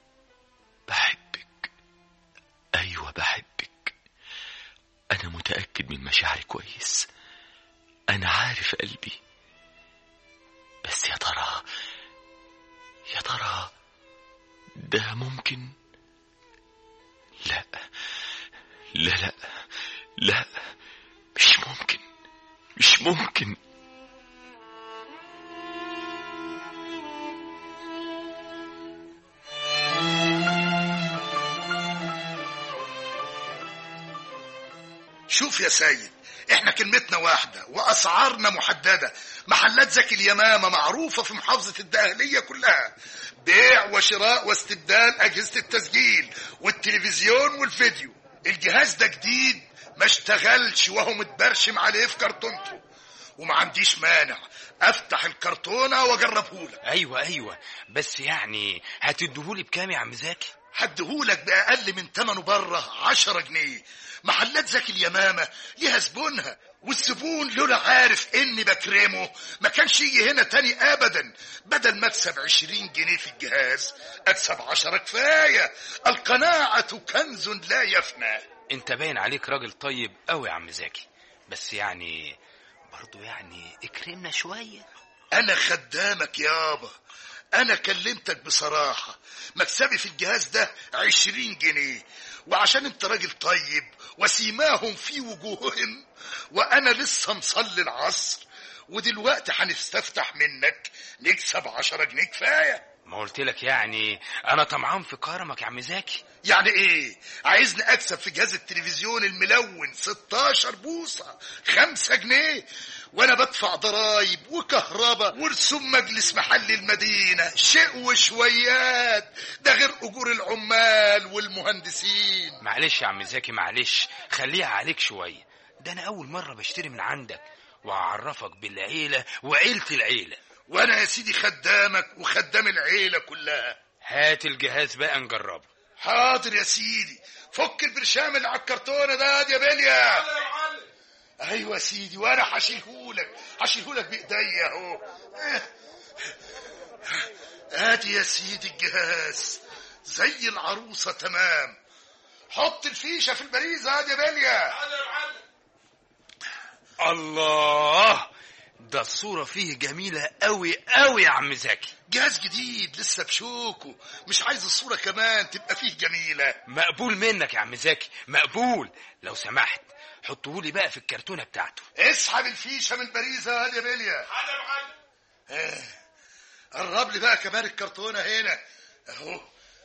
بحبك ايوه بحبك انا متاكد من مشاعري كويس انا عارف قلبي بس يا ترى يا ترى ده ممكن لا لا لا لا مش ممكن مش ممكن شوف يا سيد احنا كلمتنا واحدة واسعارنا محددة محلات زكي اليمامة معروفة في محافظة الدقهلية كلها بيع وشراء واستبدال اجهزة التسجيل والتلفزيون والفيديو الجهاز ده جديد ما اشتغلش وهو متبرشم عليه في كرتونته وما عنديش مانع افتح الكرتونة واجربهولك ايوه ايوه بس يعني هتديهولي بكام يا عم زكي هديهولك بأقل من تمنه بره عشرة جنيه محلات زكي اليمامة ليها زبونها والزبون لولا عارف اني بكرمه ما كانش يجي هنا تاني ابدا بدل ما اكسب عشرين جنيه في الجهاز اكسب عشرة كفاية القناعة كنز لا يفنى انت باين عليك راجل طيب قوي يا عم زكي بس يعني برضو يعني اكرمنا شوية انا خدامك يابا انا كلمتك بصراحة مكسبي في الجهاز ده عشرين جنيه وعشان انت راجل طيب وسيماهم في وجوههم وانا لسه مصلي العصر ودلوقتي هنستفتح منك نكسب عشرة جنيه كفاية ما قلت لك يعني انا طمعان في كرمك يا عم زكي يعني ايه عايزني اكسب في جهاز التلفزيون الملون 16 بوصة خمسة جنيه وانا بدفع ضرايب وكهرباء ورسوم مجلس محل المدينة شيء وشويات ده غير اجور العمال والمهندسين معلش يا عم زكي معلش خليها عليك شوية ده انا اول مرة بشتري من عندك وأعرفك بالعيلة وعيلة العيلة وانا يا سيدي خدامك وخدام العيلة كلها هات الجهاز بقى نجربه حاضر يا سيدي فك البرشام اللي على الكرتونة ده يا بليا ايوه يا سيدي وانا هشيلهولك هشيلهولك بايديا اهو ادي يا سيدي الجهاز زي العروسة تمام حط الفيشة في البريزة ادي يا بليا الله ده الصورة فيه جميلة قوي قوي يا عم زكي جهاز جديد لسه بشوكه مش عايز الصورة كمان تبقى فيه جميلة مقبول منك يا عم زكي مقبول لو سمحت حطهولي بقى في الكرتونة بتاعته اسحب الفيشة من البريزة هادي يا بليا آه. قرب لي بقى كمان الكرتونة هنا اهو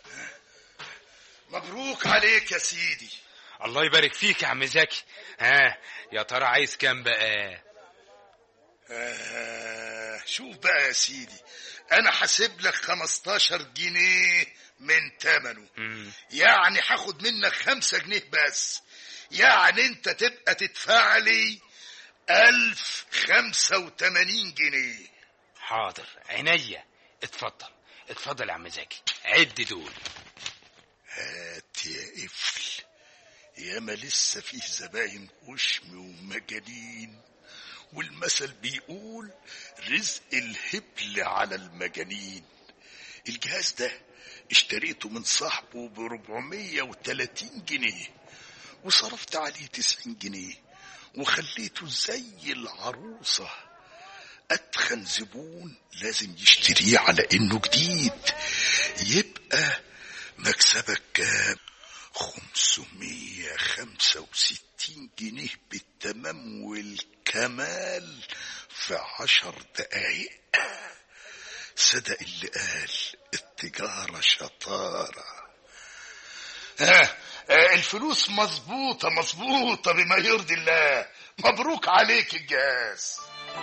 مبروك عليك يا سيدي الله يبارك فيك يا عم زكي ها يا ترى عايز كام بقى آه شوف بقى يا سيدي انا حاسب لك 15 جنيه من تمنه مم. يعني هاخد منك خمسة جنيه بس يعني انت تبقى تدفع لي ألف خمسة وتمانين جنيه حاضر عينيا اتفضل اتفضل يا عم زكي عد دول هات يا قفل ياما لسه فيه زباين وشم ومجانين والمثل بيقول رزق الهبل على المجانين الجهاز ده اشتريته من صاحبه ب 430 جنيه وصرفت عليه 90 جنيه وخليته زي العروسة أتخن زبون لازم يشتريه على إنه جديد يبقى مكسبك كام خمسمية خمسة وستين جنيه بالتمام والكمال في عشر دقايق صدق اللي قال التجارة شطارة ها آه، الفلوس مظبوطة مظبوطة بما يرضي الله مبروك عليك الجهاز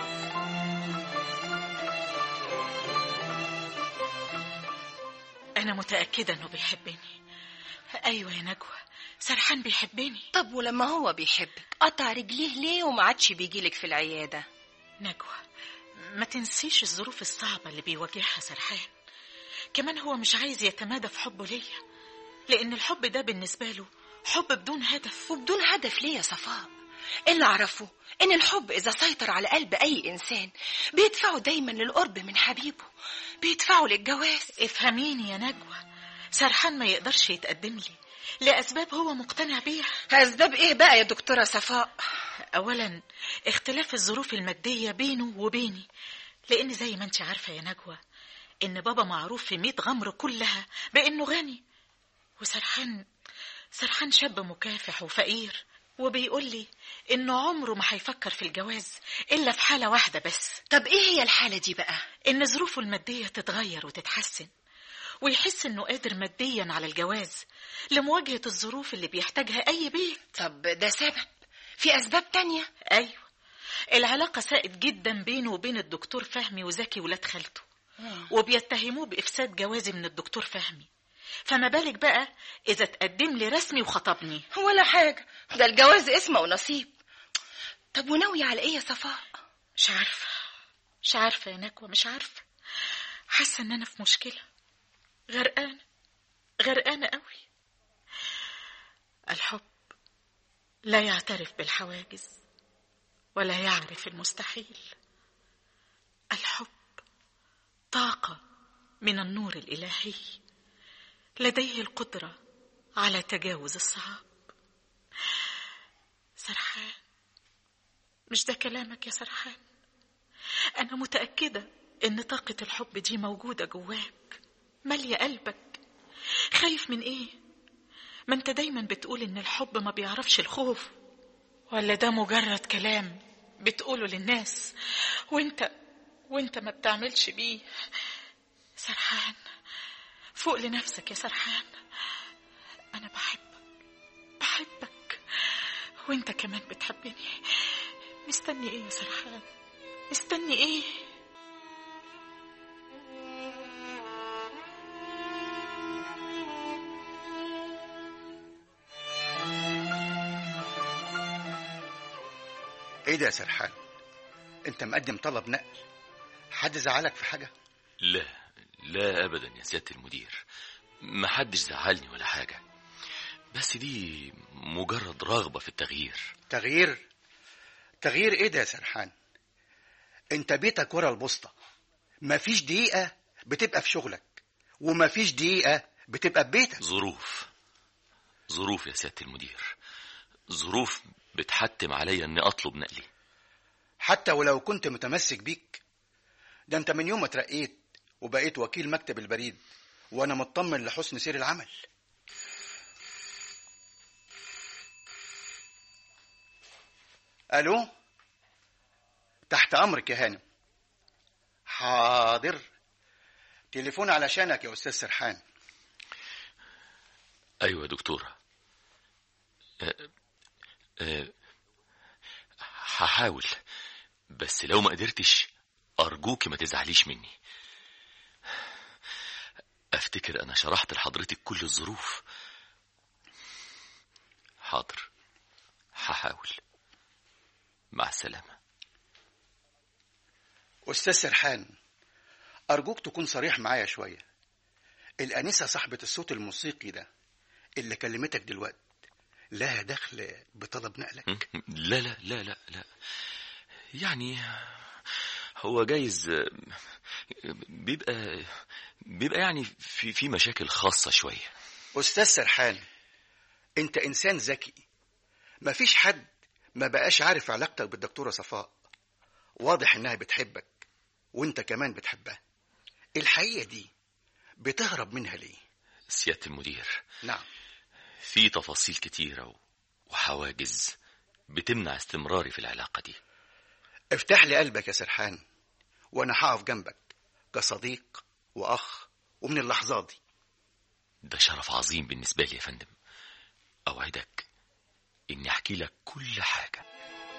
أنا متأكدة إنه بيحبني أيوة يا نجوى سرحان بيحبني طب ولما هو بيحبك قطع رجليه ليه وما عادش بيجيلك في العيادة نجوى ما تنسيش الظروف الصعبة اللي بيواجهها سرحان كمان هو مش عايز يتمادى في حبه ليا لأن الحب ده بالنسبة له حب بدون هدف وبدون هدف ليه يا صفاء اللي أعرفه إن الحب إذا سيطر على قلب أي إنسان بيدفعه دايما للقرب من حبيبه بيدفعه للجواز افهميني يا نجوى سرحان ما يقدرش يتقدم لي لأسباب هو مقتنع بيها أسباب إيه بقى يا دكتورة صفاء أولا اختلاف الظروف المادية بينه وبيني لأن زي ما انت عارفة يا نجوى إن بابا معروف في ميت غمر كلها بإنه غني وسرحان سرحان شاب مكافح وفقير وبيقول لي إنه عمره ما هيفكر في الجواز إلا في حالة واحدة بس طب إيه هي الحالة دي بقى إن ظروفه المادية تتغير وتتحسن ويحس إنه قادر ماديا على الجواز لمواجهة الظروف اللي بيحتاجها أي بيت طب ده سبب في أسباب تانية أيوة العلاقة ساءت جدا بينه وبين الدكتور فهمي وزكي ولاد خالته وبيتهموه بإفساد جوازي من الدكتور فهمي فما بالك بقى إذا تقدم لي رسمي وخطبني ولا حاجة ده الجواز اسمه ونصيب طب وناوية على إيه يا صفاء مش عارفة مش عارفة يا نكوة مش عارفة حاسة إن أنا في مشكلة غرقانة غرقانة قوي الحب لا يعترف بالحواجز ولا يعرف المستحيل الحب طاقة من النور الإلهي لديه القدرة على تجاوز الصعاب سرحان مش ده كلامك يا سرحان أنا متأكدة إن طاقة الحب دي موجودة جواك مالية قلبك خايف من إيه؟ ما أنت دايما بتقول إن الحب ما بيعرفش الخوف ولا ده مجرد كلام بتقوله للناس وانت وانت ما بتعملش بيه سرحان فوق لنفسك يا سرحان انا بحبك بحبك وانت كمان بتحبني مستني ايه يا سرحان مستني ايه ايه ده يا سرحان انت مقدم طلب نقل حد زعلك في حاجه لا لا ابدا يا سياده المدير ما حدش زعلني ولا حاجه بس دي مجرد رغبه في التغيير تغيير تغيير ايه ده يا سرحان انت بيتك ورا البسطه مفيش دقيقه بتبقى في شغلك ومفيش دقيقه بتبقى في بيتك ظروف ظروف يا سياده المدير ظروف بتحتم عليا اني اطلب نقلي حتى ولو كنت متمسك بيك ده انت من يوم ما اترقيت وبقيت وكيل مكتب البريد وانا مطمن لحسن سير العمل الو تحت امرك يا هانم حاضر تليفون علشانك يا استاذ سرحان ايوه يا دكتوره أه أه هحاول بس لو ما قدرتش ارجوك ما تزعليش مني افتكر انا شرحت لحضرتك كل الظروف حاضر هحاول مع السلامه استاذ سرحان ارجوك تكون صريح معايا شويه الانسه صاحبه الصوت الموسيقي ده اللي كلمتك دلوقتي لها دخل بطلب نقلك لا لا لا لا لا يعني هو جايز بيبقى بيبقى يعني في في مشاكل خاصة شوية استاذ سرحان انت انسان ذكي مفيش حد ما بقاش عارف علاقتك بالدكتورة صفاء واضح انها بتحبك وانت كمان بتحبها الحقيقة دي بتهرب منها ليه سيادة المدير نعم في تفاصيل كتيرة وحواجز بتمنع استمراري في العلاقة دي افتح لي قلبك يا سرحان وانا هقف جنبك كصديق واخ ومن اللحظات دي ده شرف عظيم بالنسبة لي يا فندم أوعدك إني أحكي لك كل حاجة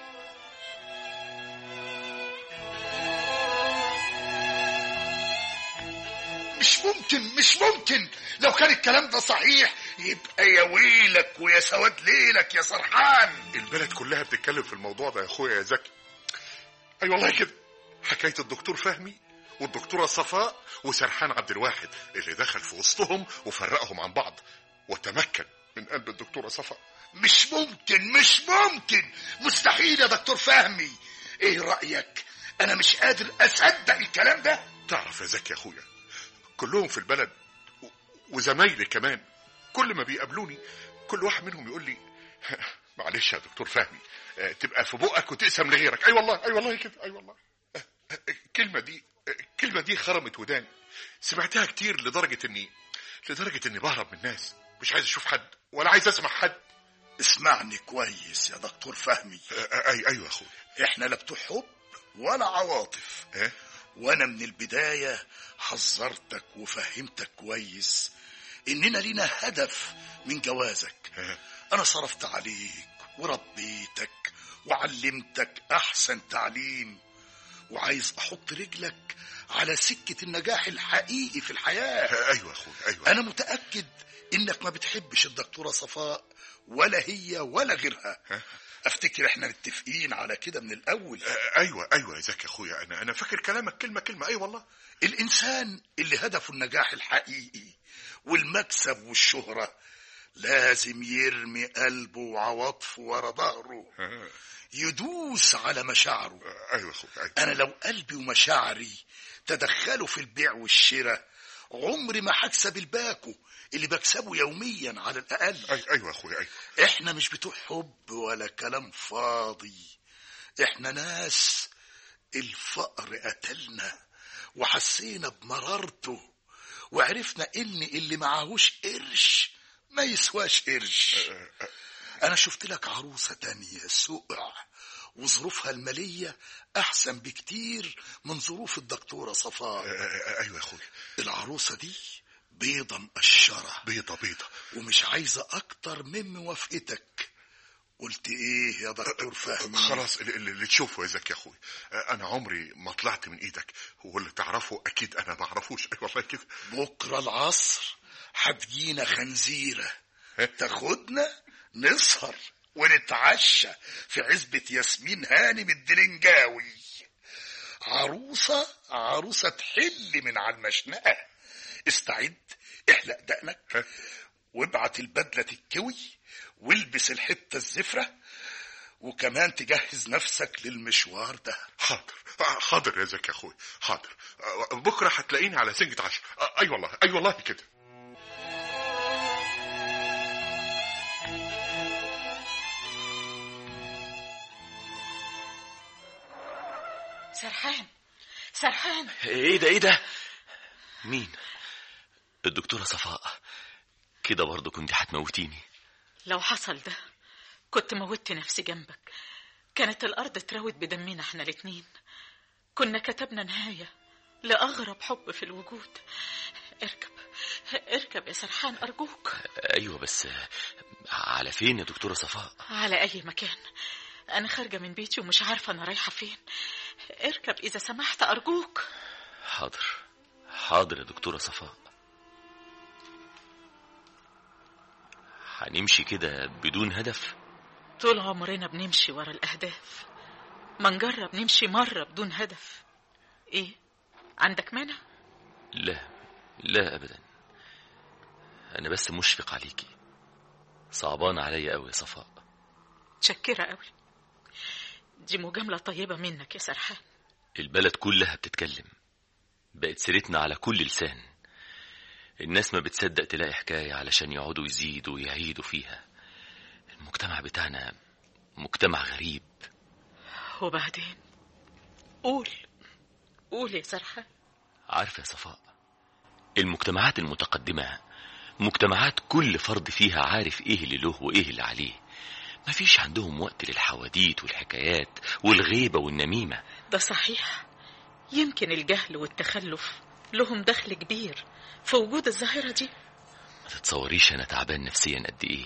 مش ممكن مش ممكن لو كان الكلام ده صحيح يبقى يا ويلك ويا سواد ليلك يا سرحان البلد كلها بتتكلم في الموضوع ده يا اخويا يا زكي اي والله كده حكايه الدكتور فهمي والدكتوره صفاء وسرحان عبد الواحد اللي دخل في وسطهم وفرقهم عن بعض وتمكن من قلب الدكتوره صفاء مش ممكن مش ممكن مستحيل يا دكتور فهمي ايه رأيك انا مش قادر اصدق الكلام ده تعرف يا زكي يا اخويا كلهم في البلد و- وزمايلي كمان كل ما بيقابلوني كل واحد منهم يقول لي معلش يا دكتور فهمي آه، تبقى في بقك وتقسم لغيرك اي والله اي والله كده اي والله آه، آه، الكلمه دي آه، الكلمه دي خرمت وداني سمعتها كتير لدرجه اني لدرجه اني بهرب من الناس مش عايز اشوف حد ولا عايز اسمع حد اسمعني كويس يا دكتور فهمي آه، آه، اي ايوه يا اخويا احنا لا بتوع حب ولا عواطف إيه؟ وانا من البداية حذرتك وفهمتك كويس اننا لينا هدف من جوازك إيه؟ انا صرفت عليك وربيتك وعلمتك احسن تعليم وعايز احط رجلك على سكة النجاح الحقيقي في الحياة آه، ايوه يا اخويا ايوه انا متأكد انك ما بتحبش الدكتورة صفاء ولا هي ولا غيرها افتكر احنا متفقين على كده من الاول آه، ايوه ايوه يا زكي يا اخويا انا انا فاكر كلامك كلمه كلمه اي والله الإنسان اللي هدفه النجاح الحقيقي والمكسب والشهرة لازم يرمي قلبه وعواطفه ورا ظهره آه، يدوس على مشاعره آه، ايوه يا اخويا أيوة. أنا لو قلبي ومشاعري تدخلوا في البيع والشراء عمري ما هكسب الباكو اللي بكسبه يوميا على الأقل أي- ايوه يا اخويا ايوه احنا مش بتوع حب ولا كلام فاضي احنا ناس الفقر قتلنا وحسينا بمرارته وعرفنا ان اللي معهوش قرش ما يسواش قرش انا شفت لك عروسة تانية سقع وظروفها المالية احسن بكتير من ظروف الدكتورة آه، صفاء آه، ايوه يا اخويا العروسة دي بيضة مقشرة بيضه بيضه ومش عايزة أكتر من موافقتك قلت إيه يا دكتور فهمي خلاص اللي, اللي اللي تشوفه يا زكي يا اخويا آه، انا عمري ما طلعت من ايدك واللي تعرفه اكيد انا ما اعرفوش اي والله كده بكرة العصر هتجينا خنزيرة تاخدنا نسهر ونتعشى في عزبة ياسمين هانم الدرنجاوي عروسة عروسة تحل من على المشنقة استعد احلق دقنك وابعت البدلة تتكوي والبس الحتة الزفرة وكمان تجهز نفسك للمشوار ده حاضر آه، حاضر يا زكي يا اخويا حاضر آه، بكره هتلاقيني على سنجة عشر آه، اي والله اي والله كده سرحان سرحان ايه ده ايه ده مين الدكتورة صفاء كده برضه كنت هتموتيني لو حصل ده كنت موتت نفسي جنبك كانت الأرض اتروت بدمنا احنا الاتنين كنا كتبنا نهاية لأغرب حب في الوجود اركب اركب يا سرحان أرجوك ايوه بس على فين يا دكتورة صفاء على أي مكان أنا خارجة من بيتي ومش عارفة أنا رايحة فين اركب إذا سمحت أرجوك حاضر حاضر يا دكتورة صفاء هنمشي كده بدون هدف طول عمرنا بنمشي ورا الأهداف ما نجرب نمشي مرة بدون هدف إيه عندك مانع لا لا ابدا انا بس مشفق عليكي صعبان عليا قوي يا صفاء متشكرة قوي دي مجاملة طيبة منك يا سرحان البلد كلها بتتكلم بقت سيرتنا على كل لسان الناس ما بتصدق تلاقي حكاية علشان يقعدوا يزيدوا ويعيدوا فيها المجتمع بتاعنا مجتمع غريب وبعدين قول قول يا سرحان عارف يا صفاء المجتمعات المتقدمة مجتمعات كل فرد فيها عارف ايه اللي له وايه اللي عليه مفيش عندهم وقت للحواديت والحكايات والغيبة والنميمة ده صحيح يمكن الجهل والتخلف لهم دخل كبير في وجود الظاهرة دي ما تتصوريش انا تعبان نفسيا قد ايه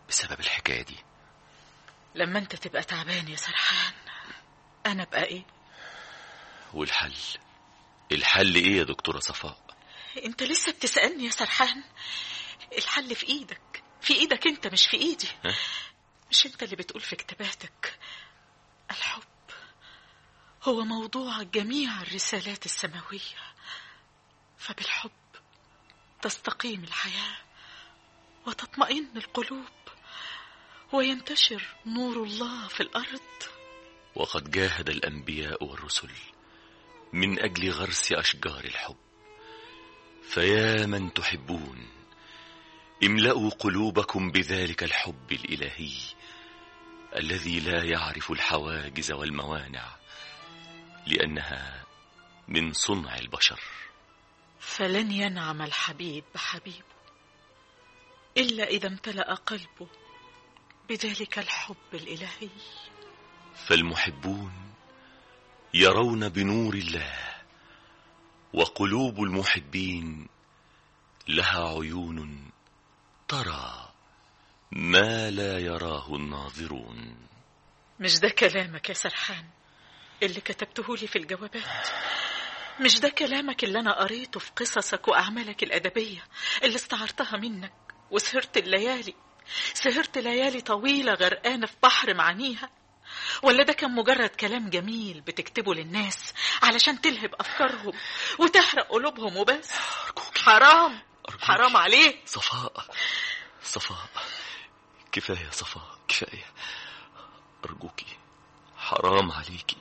بسبب الحكاية دي لما انت تبقى تعبان يا سرحان انا ابقى ايه والحل الحل ايه يا دكتورة صفاء انت لسه بتسألني يا سرحان الحل في ايدك في ايدك انت مش في ايدي ها؟ مش انت اللي بتقول في كتاباتك الحب هو موضوع جميع الرسالات السماوية فبالحب تستقيم الحياة وتطمئن القلوب وينتشر نور الله في الأرض وقد جاهد الأنبياء والرسل من أجل غرس أشجار الحب فيا من تحبون املأوا قلوبكم بذلك الحب الإلهي الذي لا يعرف الحواجز والموانع لأنها من صنع البشر فلن ينعم الحبيب بحبيبه إلا إذا امتلأ قلبه بذلك الحب الإلهي فالمحبون يرون بنور الله وقلوب المحبين لها عيون ترى ما لا يراه الناظرون مش ده كلامك يا سرحان اللي كتبته لي في الجوابات مش ده كلامك اللي أنا قريته في قصصك وأعمالك الأدبية اللي استعرتها منك وسهرت الليالي سهرت ليالي طويلة غرقانة في بحر معانيها ولا ده كان مجرد كلام جميل بتكتبه للناس علشان تلهب أفكارهم وتحرق قلوبهم وبس حرام حرام عليه صفاء صفاء كفاية يا صفاء كفاية أرجوكي حرام عليكي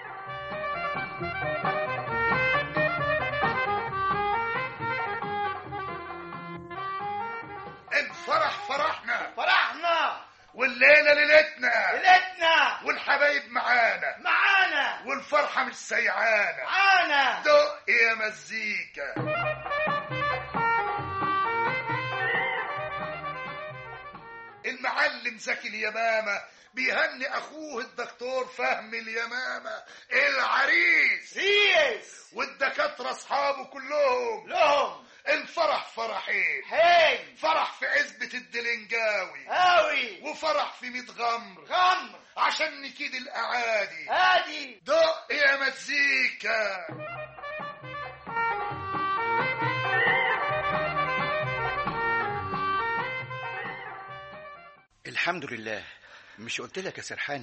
الفرح فرحنا فرحنا والليلة ليلتنا ليلتنا والحبايب معانا معانا والفرحة مش سيعانة معانا دق يا مزيكا المعلم زكي اليمامة بيهني أخوه الدكتور فهمي اليمامة العريس سيس والدكاترة أصحابه كلهم لهم الفرح فرحين هين فرح في عزبة الدلنجاوي هاوي وفرح في ميت غمر غمر عشان نكيد الأعادي هادي دق يا مزيكا الحمد لله مش قلت لك يا سرحان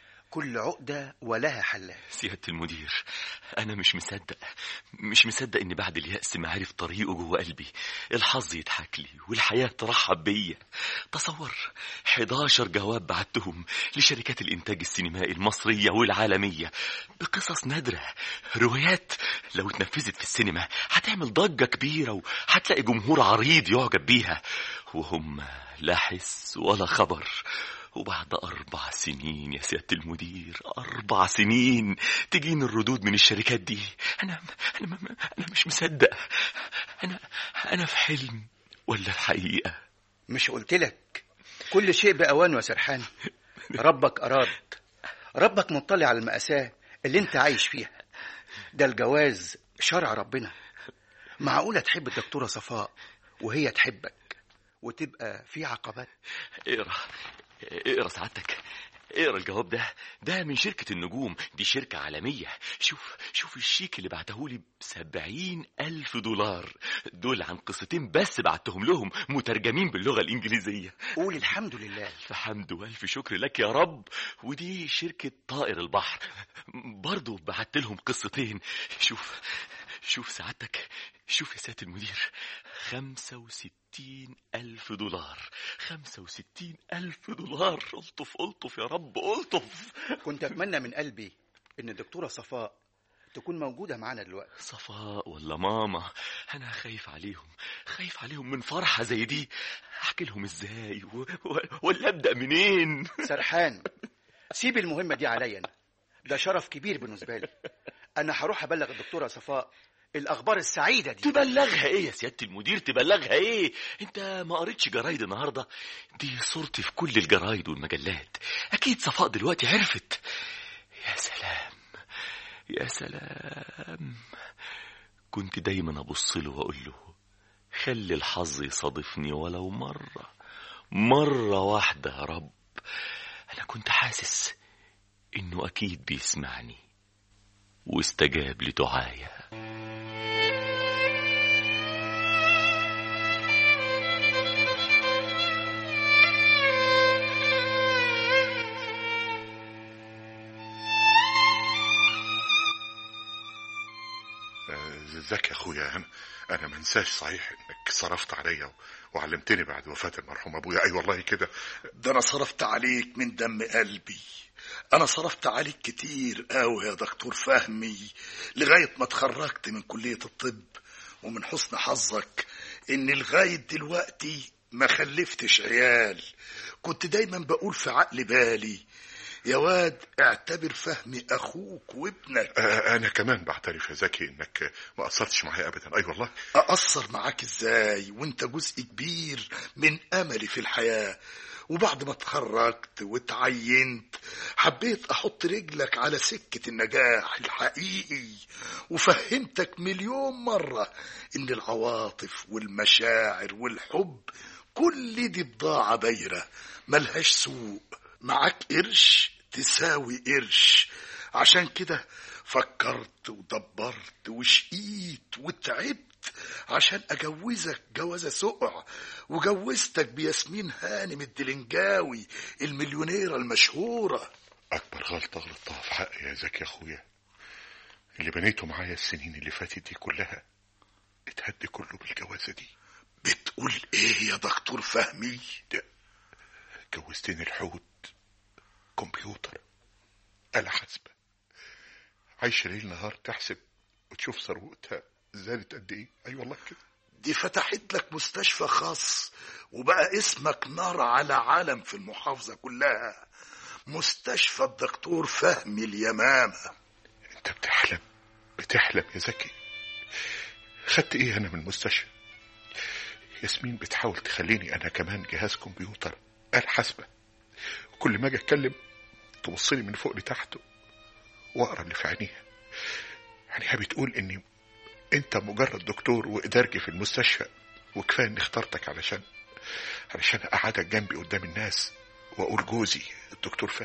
كل عقدة ولها حلها سيادة المدير أنا مش مصدق مش مصدق إن بعد اليأس معرف طريقه جوه قلبي الحظ يضحك لي والحياة ترحب بيا تصور 11 جواب بعتهم لشركات الإنتاج السينمائي المصرية والعالمية بقصص نادرة روايات لو اتنفذت في السينما هتعمل ضجة كبيرة وهتلاقي جمهور عريض يعجب بيها وهم لا حس ولا خبر وبعد أربع سنين يا سيادة المدير أربع سنين تجيني الردود من الشركات دي أنا أنا أنا مش مصدق أنا أنا في حلم ولا الحقيقة مش قلت لك كل شيء بأوانه يا سرحان ربك أراد ربك مطلع على المأساة اللي انت عايش فيها ده الجواز شرع ربنا معقولة تحب الدكتورة صفاء وهي تحبك وتبقى في عقبات اقرا اقرا سعادتك اقرا الجواب ده ده من شركة النجوم دي شركة عالمية شوف شوف الشيك اللي بعتهولي بسبعين ألف دولار دول عن قصتين بس بعتهم لهم مترجمين باللغة الإنجليزية قول الحمد لله ألف حمد وألف شكر لك يا رب ودي شركة طائر البحر برضو بعت لهم قصتين شوف شوف سعادتك شوف يا سيادة المدير خمسة وستين ألف دولار خمسة وستين ألف دولار ألطف ألطف يا رب ألطف كنت أتمنى من قلبي إن الدكتورة صفاء تكون موجودة معانا دلوقتي صفاء ولا ماما أنا خايف عليهم خايف عليهم من فرحة زي دي أحكي لهم إزاي و... و... ولا أبدأ منين سرحان سيب المهمة دي عليا أنا ده شرف كبير بالنسبة لي أنا هروح أبلغ الدكتورة صفاء الأخبار السعيدة دي تبلغها ايه يا سيادة المدير تبلغها ايه انت ما قريتش جرايد النهاردة دي صورتي في كل الجرايد والمجلات اكيد صفاء دلوقتي عرفت يا سلام يا سلام كنت دايما ابص له واقول له خلي الحظ يصادفني ولو مرة مرة واحدة يا رب أنا كنت حاسس إنه أكيد بيسمعني واستجاب لدعايا آه، زكي يا اخويا انا انا ما انساش صحيح انك صرفت عليا وعلمتني بعد وفاه المرحوم ابويا اي والله كده ده انا صرفت عليك من دم قلبي انا صرفت عليك كتير قوي يا دكتور فهمي لغايه ما اتخرجت من كليه الطب ومن حسن حظك ان لغايه دلوقتي ما خلفتش عيال كنت دايما بقول في عقل بالي يا واد اعتبر فهمي اخوك وابنك آه، انا كمان بعترف يا زكي انك ما قصرتش معايا ابدا اي والله أقصر معاك إزاي وأنت جزء كبير من أملي في الحياة وبعد ما اتخرجت واتعينت حبيت أحط رجلك على سكة النجاح الحقيقي وفهمتك مليون مرة إن العواطف والمشاعر والحب كل دي بضاعة بايرة ملهاش سوق معاك قرش تساوي قرش عشان كده فكرت ودبرت وشقيت وتعبت عشان اجوزك جوازه سقع وجوزتك بياسمين هانم الدلنجاوي المليونيره المشهوره اكبر غلطه غلطتها في حقي يا زكي يا اخويا اللي بنيته معايا السنين اللي فاتت دي كلها اتهد كله بالجوازه دي بتقول ايه يا دكتور فهمي ده جوزتني الحوت كمبيوتر آلة حاسبة عايشة ليل نهار تحسب وتشوف ثروتها زادت قد ايه اي والله كده دي فتحت لك مستشفى خاص وبقى اسمك نار على علم في المحافظة كلها مستشفى الدكتور فهمي اليمامة انت بتحلم بتحلم يا زكي خدت ايه انا من المستشفى ياسمين بتحاول تخليني انا كمان جهاز كمبيوتر آلة حاسبة كل ما اجي اتكلم تبصلي من فوق لتحت واقرا اللي في عينيها عينيها بتقول اني انت مجرد دكتور وادارجي في المستشفى وكفايه اني اخترتك علشان علشان اقعدك جنبي قدام الناس واقول جوزي الدكتور فهمي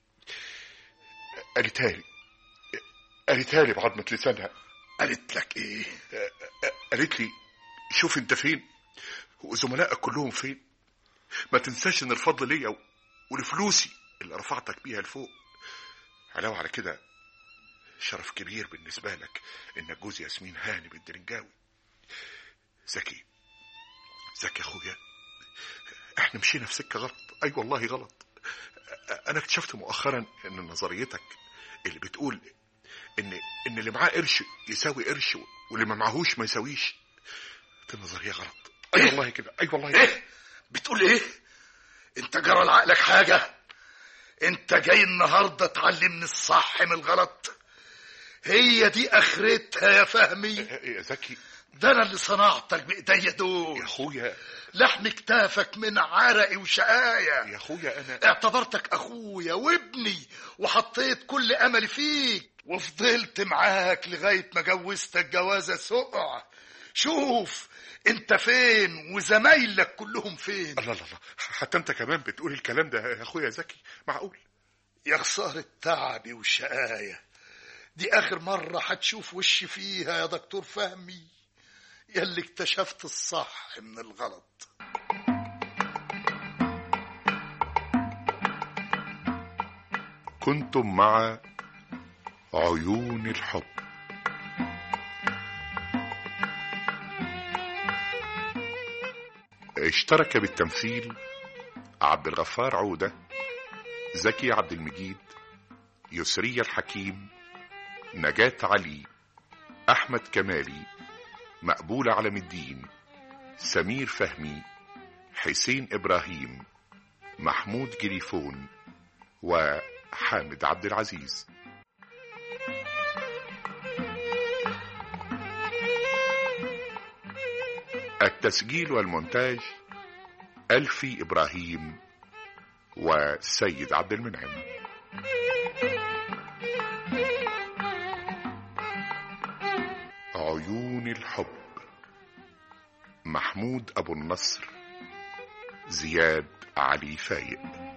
قالتها لي قالتها لي بعضمة لسانها قالت لك ايه قالت لي شوف انت فين وزملائك كلهم فين ما تنساش ان الفضل ليا ولفلوسي اللي رفعتك بيها لفوق علاوة على كده شرف كبير بالنسبة لك انك جوز ياسمين هاني بالدرنجاوي زكي زكي يا اخويا احنا مشينا في سكة غلط اي والله غلط انا اكتشفت مؤخرا ان نظريتك اللي بتقول ان ان اللي معاه قرش يساوي قرش واللي ما معهوش ما يساويش دي نظرية غلط اي والله كده اي والله كده. ايه بتقول ايه انت جرى لعقلك حاجة انت جاي النهاردة تعلمني الصح من الغلط هي دي اخرتها يا فهمي يا زكي ده انا اللي صنعتك بايديا دول يا اخويا لحم كتافك من عرقي وشقايا يا اخويا انا اعتبرتك اخويا وابني وحطيت كل املي فيك وفضلت معاك لغاية ما جوزتك جوازة سقع شوف انت فين وزمايلك كلهم فين الله الله الله حتى انت كمان بتقول الكلام ده يا اخويا زكي معقول يا خسارة تعبي وشقايا دي آخر مرة هتشوف وشي فيها يا دكتور فهمي يلي اكتشفت الصح من الغلط كنتم مع عيون الحب اشترك بالتمثيل عبد الغفار عودة زكي عبد المجيد يسري الحكيم نجاة علي أحمد كمالي مقبول علم الدين سمير فهمي حسين إبراهيم محمود جريفون وحامد عبد العزيز التسجيل والمونتاج ألفي إبراهيم وسيد عبد المنعم عيون الحب محمود أبو النصر زياد علي فايق